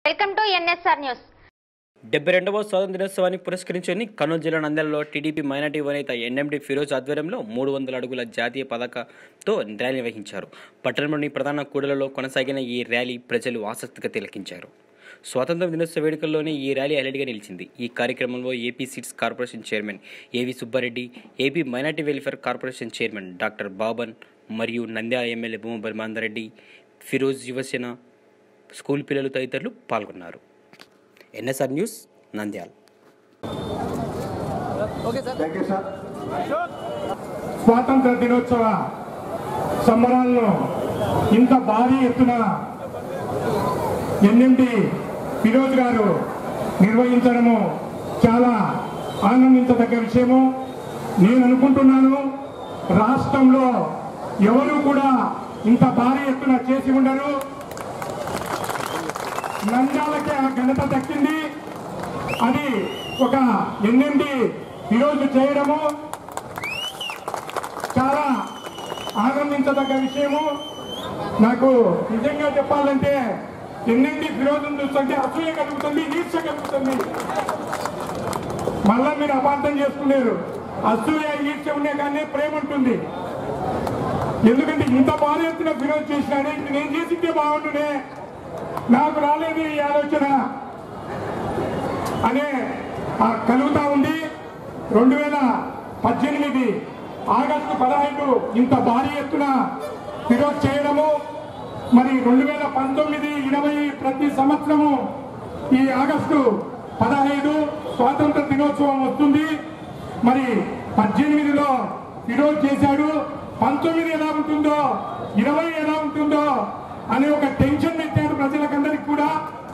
Welcome to NSR news డెబ్బై రెండవ స్వాతంత్ర దినోత్సవాన్ని పురస్కరించుకుని కర్నూలు జిల్లా నంద్యాలలో టీడీపీ మైనార్టీ వనేత ఎన్ఎండి ఫిరోజ్ ఆధ్వర్యంలో మూడు వందల అడుగుల జాతీయ పతాకతో ర్యాలీ నిర్వహించారు పట్టణంలోని ప్రధాన కూడలలో కొనసాగిన ఈ ర్యాలీ ప్రజలు ఆసక్తిగా తిలకించారు స్వాతంత్ర దినోత్సవ వేడుకల్లోనే ఈ ర్యాలీ హైలైట్గా నిలిచింది ఈ కార్యక్రమంలో AP seats corporation chairman A V Subbareddy AP minority welfare corporation chairman doctor Baban మరియు నంద్యాల ఎమ్మెల్యే భూమ బ్రహ్మాందరెడ్డి ఫిరోజ్ యువసేన స్కూల్ పిల్లలు తదితరులు పాల్గొన్నారు N S R news Nandyal thank you sir స్వాతంత్ర దినోత్సవ సంబరాలను ఇంత భారీ ఎత్తున ఎన్ఎండి ఫిరోజ్ గారు నిర్వహించడము చాలా ఆనందించదగ్గ విషయము నేను అనుకుంటున్నాను రాష్ట్రంలో ఎవరు కూడా ఇంత భారీ ఎత్తున చేసి ఉండరు నంద్యాలకే ఆ ఘనత దక్కింది అది ఒక ఎన్ఎండి ఈరోజు చేయడము చాలా ఆనందించదగ్గ విషయము నాకు నిజంగా చెప్పాలంటే ఎన్నింటి విరోధం చూస్తుంటే అసూయ కలుగుతుంది ఈర్ష కలుగుతుంది మళ్ళా మీరు అపార్థం చేసుకున్నారు అసూయ ఈర్ష ఉండే కానీ ప్రేమ ఉంటుంది ఎందుకంటే ఇంత బాధ ఎత్తున విరోధం చేసినాడే ఇది నేను చేసిందే బాగుండునే నాకు రాలేదు ఈ ఆలోచన అనే ఆ కలుగుతా ఉంది రెండు వేల పద్దెనిమిది ఆగస్టు పదహైదు ఇంత భారీ ఎత్తున ఫిరోజ్ చేయడము మరి రెండు వేల పంతొమ్మిది ఇరవై ప్రతి సంవత్సరము ఈ ఆగస్టు పదహైదు స్వాతంత్ర దినోత్సవం వస్తుంది మరి పద్దెనిమిదిలో ఫిరోజ్ చేశాడు పంతొమ్మిది ఎలా ఉంటుందో ఇరవై ఎలా ఉంటుందో అనే ఒక టెన్షన్ పెట్టాడు ప్రజలకందరికి కూడా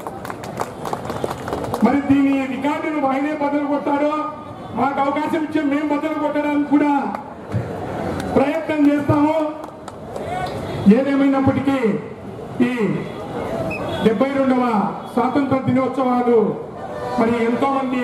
మరి దీని రికార్డును ఆయనే బదులు కొట్టాడో మాకు అవకాశం ఇచ్చే మేము బదులు కొట్టడానికి కూడా ప్రయత్నం చేస్తాము ఏదేమైనప్పటికీ ఈ డెబ్బై రెండవ స్వాతంత్ర దినోత్సవాలు మరి ఎంతో మంది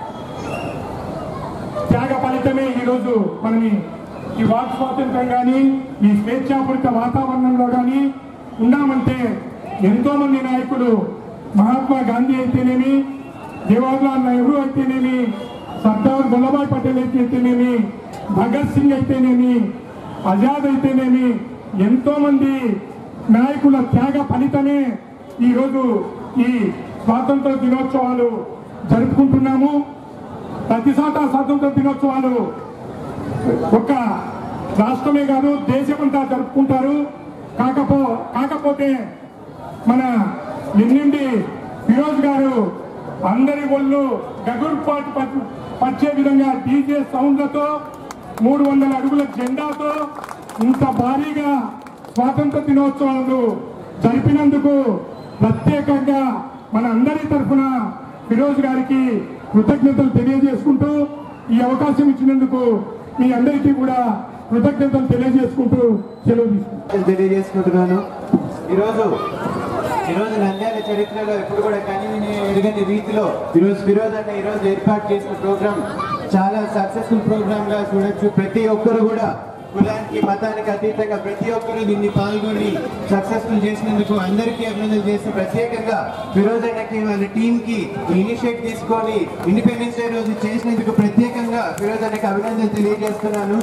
త్యాగ ఫలితమే ఈరోజు మనని ఈ వాక్ స్వాతంత్రం కానీ ఈ స్వేచ్ఛాపూరిత వాతావరణంలో కానీ ఉన్నామంటే ఎంతో మంది నాయకులు మహాత్మా గాంధీ అయితేనేమి జవహర్లాల్ నెహ్రూ అయితేనేమి సర్దార్ వల్లభాయ్ పటేల్ అయితేనేమి భగత్ సింగ్ అయితేనేమి ఆజాద్ అయితేనేమి ఎంతో మంది నాయకుల త్యాగ ఫలితమే ఈరోజు ఈ స్వాతంత్ర దినోత్సవాలు జరుపుకుంటున్నాము ప్రతి చోట స్వాతంత్ర దినోత్సవాలు ఒక్క రాష్ట్రమే కాదు దేశమంతా జరుపుకుంటారు కాకపో కాకపోతే మన ఎన్నింటి ఫిరోజ్ గారు అందరి ఒళ్ళు గగుర్పాటు పట్- పచ్చే విధంగా డీజే సౌండ్లతో మూడు వందల అడుగుల జెండాతో ఇంత భారీగా స్వాతంత్ర దినోత్సవాలు జరిపినందుకు ప్రత్యేకంగా మన అందరి తరఫున ఫిరోజ్ గారికి కృతజ్ఞతలు తెలియజేసుకుంటూ ఈ అవకాశం ఇచ్చినందుకు మీ అందరికీ కూడా కృతజ్ఞతలు తెలియజేసుకుంటూ సెలవు తీసుకుంటాను తెలియజేసుకుంటున్నాను ఈరోజు ఈరోజు నంద్యాల చరిత్రలో ఎప్పుడు కూడా కనివిని ఎరగని రీతిలో ఈరోజు ఫిరోజ్ అన్న ఈరోజు ఏర్పాటు చేసిన ప్రోగ్రామ్ చాలా సక్సెస్ఫుల్ ప్రోగ్రామ్ గా చూడొచ్చు ప్రతి ఒక్కరు కూడా కులానికి మతానికి అతీతంగా ప్రతి ఒక్కరు దీన్ని పాల్గొని సక్సెస్ఫుల్ చేసినందుకు అందరికీ అభినందనలు చేస్తూ ప్రత్యేకంగా ఫిరోజ్ అన్నకి వాళ్ళ టీమ్ కి ఇనిషియేట్ తీసుకొని ఇండిపెండెన్స్ డే రోజు చేసినందుకు ప్రత్యేకంగా ఫిరోజ్ అన్నకి అభినందనలు తెలియజేస్తున్నాను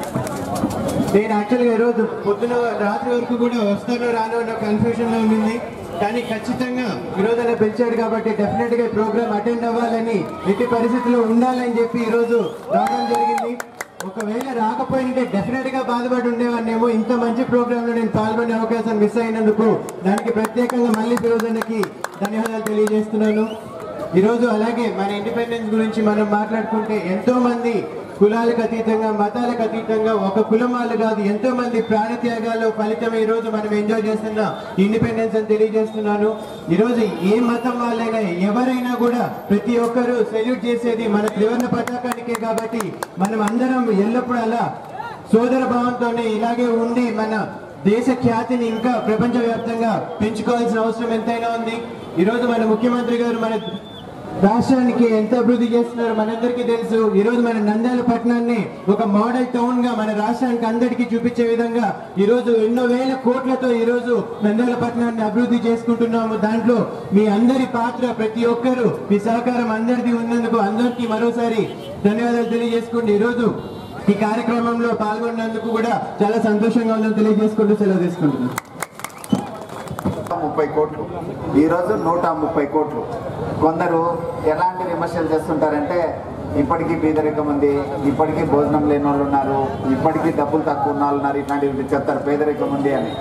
నేను యాక్చువల్గా ఈరోజు పొద్దున రాత్రి వరకు కూడా వస్తానో రానో అన్న కన్ఫ్యూజన్ లో ఉంది కానీ ఖచ్చితంగా ఈరోజు అలా పిలిచాడు కాబట్టి డెఫినెట్ గా ప్రోగ్రామ్ అటెండ్ అవ్వాలని ఎట్టి పరిస్థితుల్లో ఉండాలని చెప్పి ఈరోజు రావడం జరిగింది ఒకవేళ రాకపోయింటే డెఫినెట్ గా బాధపడి ఉండేవాన్నేమో ఇంత మంచి ప్రోగ్రామ్ లో నేను పాల్గొనే అవకాశం మిస్ అయినందుకు దానికి ప్రత్యేకంగా మళ్ళీ ఫిరోజన్నకి ధన్యవాదాలు తెలియజేస్తున్నాను ఈరోజు అలాగే మన ఇండిపెండెన్స్ గురించి మనం మాట్లాడుకుంటే ఎంతో మంది కులాలకు అతీతంగా మతాలకు అతీతంగా ఒక కులం వాళ్ళు కాదు ఎంతో మంది ప్రాణత్యాగాలు ఫలితం ఈ రోజు మనం ఎంజాయ్ చేస్తున్న ఇండిపెండెన్స్ అని తెలియజేస్తున్నాను ఈ రోజు ఏ మతం వాళ్ళైనా ఎవరైనా కూడా ప్రతి ఒక్కరూ సెల్యూట్ చేసేది మన త్రివర్ణ పతాకానికే కాబట్టి మనం అందరం ఎల్లప్పుడూ అలా సోదర భావంతోనే ఇలాగే ఉండి మన దేశ ఖ్యాతిని ఇంకా ప్రపంచవ్యాప్తంగా పెంచుకోవాల్సిన అవసరం ఎంతైనా ఉంది ఈరోజు మన ముఖ్యమంత్రి గారు మన రాష్ట్రానికి ఎంత అభివృద్ధి చేస్తున్నారో మనందరికీ తెలుసు ఈ రోజు మన నంద్యాల పట్టణాన్ని ఒక మోడల్ టౌన్ గా మన రాష్ట్రానికి అందరికీ చూపించే విధంగా ఈ రోజు ఎన్నో వేల కోట్లతో ఈ రోజు నంద్యాల పట్టణాన్ని అభివృద్ధి చేసుకుంటున్నాము దాంట్లో మీ అందరి పాత్ర ప్రతి ఒక్కరు మీ సహకారం అందరిది ఉన్నందుకు అందరికీ మరోసారి ధన్యవాదాలు తెలియజేసుకోండి ఈ రోజు ఈ కార్యక్రమంలో పాల్గొన్నందుకు కూడా చాలా సంతోషంగా ఉందని తెలియజేసుకుంటూ సెలవు తీసుకుంటున్నాను ముప్పై కోట్లు ఈరోజు నూట ముప్పై కోట్లు కొందరు ఎలాంటి విమర్శలు చేస్తుంటారంటే ఇప్పటికీ పేదరికం ఉంది ఇప్పటికీ భోజనం లేని వాళ్ళు ఉన్నారు ఇప్పటికీ డబ్బులు తక్కువ ఉన్న వాళ్ళు ఉన్నారు ఇట్లాంటివి చెప్తారు పేదరికం ఉంది అని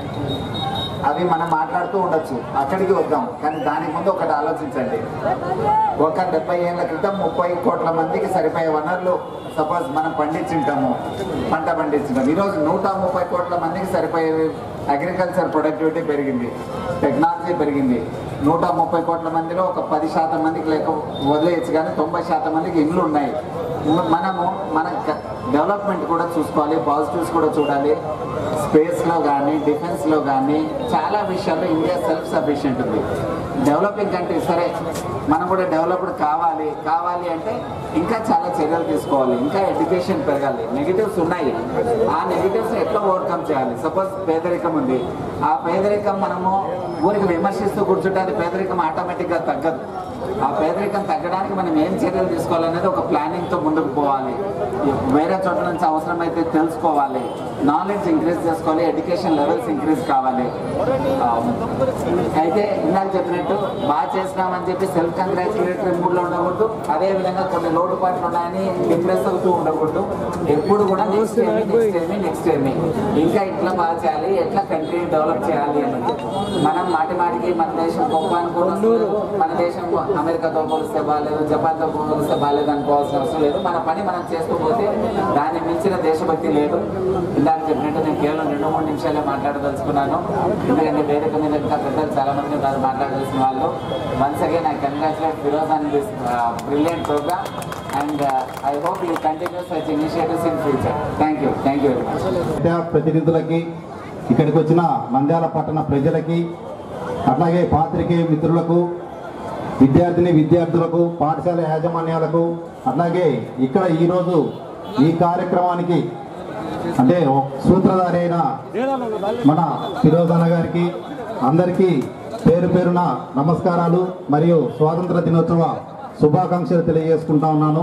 అవి మనం మాట్లాడుతూ ఉండొచ్చు అక్కడికి వద్దాం కానీ దానికి ముందు ఒకటి ఆలోచించండి ఒక డెబ్బై ఏళ్ళ క్రితం ముప్పై కోట్ల మందికి సరిపోయే వనరులు సపోజ్ మనం పండించుంటాము పంట పండించుంటాం ఈరోజు నూట ముప్పై కోట్ల మందికి సరిపోయే అగ్రికల్చర్ ప్రొడక్టివిటీ పెరిగింది టెక్నాలజీ పెరిగింది నూట ముప్పై కోట్ల మందిలో ఒక పది శాతం మందికి లేక వదిలేయచ్చు కానీ తొంభై శాతం మందికి ఇండ్లు ఉన్నాయి మనము మన డెవలప్మెంట్ కూడా చూసుకోవాలి పాజిటివ్స్ కూడా చూడాలి స్పేస్లో కానీ డిఫెన్స్లో కానీ చాలా విషయాల్లో ఇండియా సెల్ఫ్ సఫిషియెంట్ ఉంది డెవలపింగ్ కంట్రీ సరే మనం కూడా డెవలప్డ్ కావాలి కావాలి అంటే ఇంకా చాలా చర్యలు తీసుకోవాలి ఇంకా ఎడ్యుకేషన్ పెరగాలి నెగిటివ్స్ ఉన్నాయి ఆ నెగిటివ్స్ ఎట్లా ఓవర్కమ్ చేయాలి సపోజ్ పేదరికం ఉంది ఆ పేదరికం మనము ఊరికి విమర్శిస్తూ కూర్చుంటే అది పేదరికం ఆటోమేటిక్గా తగ్గదు ఆ పేదరికం తగ్గడానికి మనం ఏం చర్యలు తీసుకోవాలనేది ఒక ప్లానింగ్తో ముందుకు పోవాలి వేరే చోట్ల నుంచి అవసరమైతే తెలుసుకోవాలి నాలెడ్జ్ ఇంక్రీజ్ చేసుకోవాలి ఎడ్యుకేషన్ లెవెల్స్ ఇంక్రీజ్ కావాలి ఆ, అయితే ఇందాక చెప్పినట్టు బాగా చేసినామని చెప్పి సెల్ఫ్ కంగ్రాచులేటరీ మూడ్లో ఉండకూడదు అదే విధంగా కొన్ని లోటుపాట్లు ఉన్నాయని డిప్రెస్ అవుతూ ఉండకూడదు ఎప్పుడు కూడా నెక్స్ట్ ఏమి నెక్స్ట్ ఏమి నెక్స్ట్ ఏమి ఇంకా ఇట్లా బాగా చేయాలి ఎట్లా కంట్రీ డెవలప్ చేయాలి అన్నది మనం మాటి మాటికి మన దేశం గొప్ప అనుకోవచ్చు మన దేశం అమెరికాతో పోలిస్తే బాగాలేదు జపాన్తో పోలిస్తే బాగాలేదు అనుకోవాల్సిన అవసరం లేదు మన పని మనం చేస్తూ పోతే దాన్ని మించిన దేశభక్తి లేదు ఇందాక చెప్పినట్టు నేను కేవలం రెండు మూడు నిమిషాలే మాట్లాడదలుచుకున్నాను ఎందుకంటే వేదిక మీద ఇంకా పెద్దలు చాలా మంది ఉన్నారు మాట్లాడాల్సిన వాళ్ళు once again I congratulate Firoz on this brilliant programme and I hope you continue such initiatives in future thank you thank you very much ప్రజా ప్రతినిధులకి ఇక్కడికి వచ్చిన నంద్యాల పట్టణ ప్రజలకి అట్లాగే పాత్రికేయ మిత్రులకు విద్యార్థిని విద్యార్థులకు పాఠశాల యాజమాన్యాలకు అట్లాగే ఇక్కడ ఈరోజు ఈ కార్యక్రమానికి అంటే ఒక సూత్రధారి అయిన మన ఫిరోజ్ అన్న గారికి అందరికీ పేరు పేరున నమస్కారాలు మరియు స్వాతంత్ర దినోత్సవ శుభాకాంక్షలు తెలియజేసుకుంటా ఉన్నాను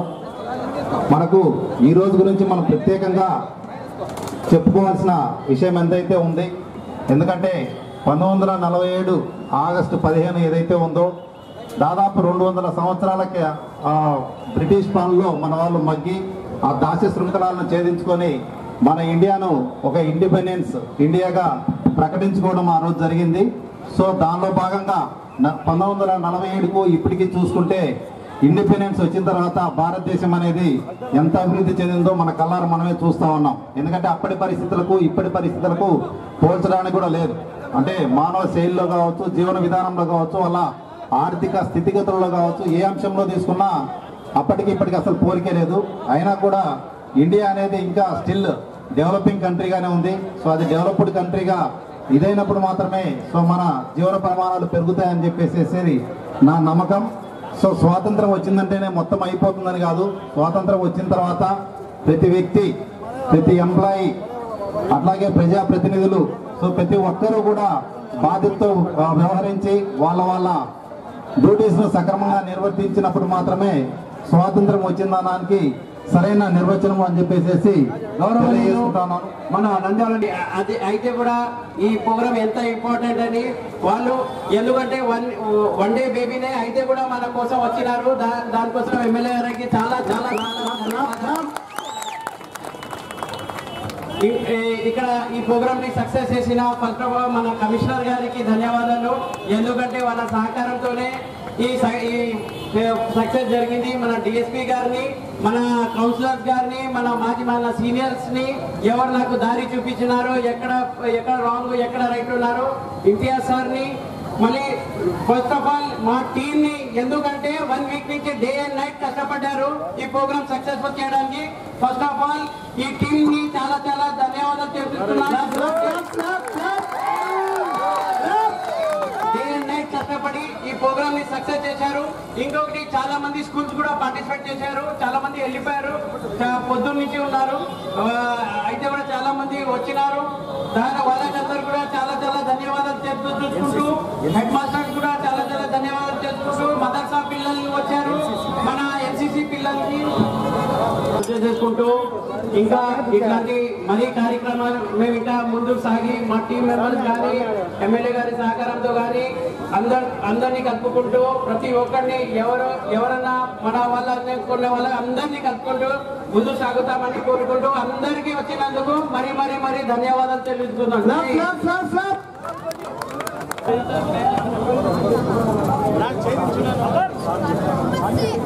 మనకు ఈ రోజు గురించి మనం ప్రత్యేకంగా చెప్పుకోవాల్సిన విషయం ఎంతైతే ఉంది ఎందుకంటే పంతొమ్మిది వందల నలభై ఏడు ఆగస్టు పదిహేను ఏదైతే ఉందో దాదాపు రెండు వందల సంవత్సరాలకి ఆ బ్రిటిష్ పాలనలో మన వాళ్ళు మగ్గి ఆ దాస్య శృంఖలాలను ఛేదించుకొని మన ఇండియాను ఒక ఇండిపెండెన్స్ ఇండియాగా ప్రకటించుకోవడం ఆ రోజు జరిగింది సో దానిలో భాగంగా న- పంతొమ్మిది వందల నలభై ఏడుకు ఇప్పటికీ చూసుకుంటే ఇండిపెండెన్స్ వచ్చిన తర్వాత భారతదేశం అనేది ఎంత అభివృద్ధి చెందిందో మన కళ్ళారు మనమే చూస్తా ఉన్నాం ఎందుకంటే అప్పటి పరిస్థితులకు ఇప్పటి పరిస్థితులకు పోల్చడానికి కూడా లేదు అంటే మానవ శైలిలో కావచ్చు జీవన విధానంలో కావచ్చు వాళ్ళ ఆర్థిక స్థితిగతుల్లో కావచ్చు ఏ అంశంలో తీసుకున్నా అప్పటికి ఇప్పటికి అసలు పోలికే లేదు అయినా కూడా ఇండియా అనేది ఇంకా స్టిల్ డెవలపింగ్ కంట్రీగానే ఉంది సో అది డెవలప్డ్ కంట్రీగా ఇదైనప్పుడు మాత్రమే సో మన జీవన ప్రమాణాలు పెరుగుతాయని చెప్పేసేది నా నమ్మకం సో స్వాతంత్రం వచ్చిందంటేనే మొత్తం అయిపోతుందని కాదు స్వాతంత్రం వచ్చిన తర్వాత ప్రతి వ్యక్తి ప్రతి ఎంప్లాయీ అట్లాగే ప్రజాప్రతినిధులు సో ప్రతి ఒక్కరూ కూడా బాధ్యతతో ఆ, వ్యవహరించి వాళ్ళ వాళ్ళ డ్యూటీస్ ను సక్రమంగా నిర్వర్తించినప్పుడు మాత్రమే స్వాతంత్రం వచ్చిందనడానికి సరైన నిర్వచనం అని చెప్పేసి తెలియజేసుకుంటున్నాను మన నంద్యాల అది అయితే కూడా ఈ ప్రోగ్రామ్ ఎంత ఇంపార్టెంట్ అని వాళ్ళు ఎందుకంటే వన్ వన్ డే బేబీనే అయితే కూడా మన కోసం వచ్చినారు దా- దానికోసం ఎమ్మెల్యే గారికి చాలా చాలా చాలా ధన్యవాదాలు. ఇ- ఈ- ఇక్కడ ఈ ప్రోగ్రామ్ ని సక్సెస్ చేసిన ఫస్ట్ ఆఫ్ ఆల్ మన కమిషనర్ గారికి ధన్యవాదాలు ఎందుకంటే వాళ్ళ సహకారంతోనే ఈ స- ఈ సక్సెస్ జరిగింది మన డిఎస్పి గారిని మన కౌన్సిలర్స్ గారిని మన మాజీ మన సీనియర్స్ ని ఎవరు నాకు దారి చూపించినారో ఎక్కడ ఎక్కడ రాంగ్ ఎక్కడ రైట్ ఉన్నారో ఇంతియాజ్ సార్ ని మళ్ళీ ఫస్ట్ ఆఫ్ ఆల్ మా టీం ని ఎందుకంటే వన్ వీక్ నుంచి డే అండ్ నైట్ కష్టపడ్డారు ఈ ప్రోగ్రామ్ సక్సెస్ఫుల్ చేయడానికి ఫస్ట్ ఆఫ్ ఆల్ ఈ టీం ని చాలా చాలా ధన్యవాదాలు తెలుపుతున్నాను డే అండ్ నైట్ కష్టపడి ఈ ప్రోగ్రామ్ ని సక్సెస్ చేశారు ఇంకొకటి చాలా మంది స్కూల్స్ కూడా పార్టిసిపేట్ చేశారు చాలా మంది వెళ్ళిపోయారు చా- పొద్దున్న నుంచి ఉన్నారు ఆ, అయితే కూడా చాలా మంది వచ్చినారు దాని వాళ్ళకందరూ కూడా చాలా చాలా ధన్యవాదాలు చెప్తూ చూసుకుంటూ హెడ్ మాస్టర్ కూడా చాలా చాలా ధన్యవాదాలు చేసుకుంటూ మదర్సా పిల్లలు వచ్చారు మన ఎన్సిసి పిల్లలకి పూజ చేసుకుంటూ ఇంకా ఇట్లాంటి మరీ కార్యక్రమాలు మేము ఇంకా ముందుకు సాగి మా టీం మెంబర్స్ కానీ ఎమ్మెల్యే గారి సహకారంతో కానీ అందరు అందరినీ కలుపుకుంటూ ప్రతి ఒక్కరిని ఎవరు ఎవరన్నా మన వాళ్ళని కొనే వాళ్ళ అందరినీ కలుపుకుంటూ ముందు సాగుతామని కోరుకుంటూ అందరికీ వచ్చినందుకు మరీ మరీ మరీ ధన్యవాదాలు తెలుసుకున్నాను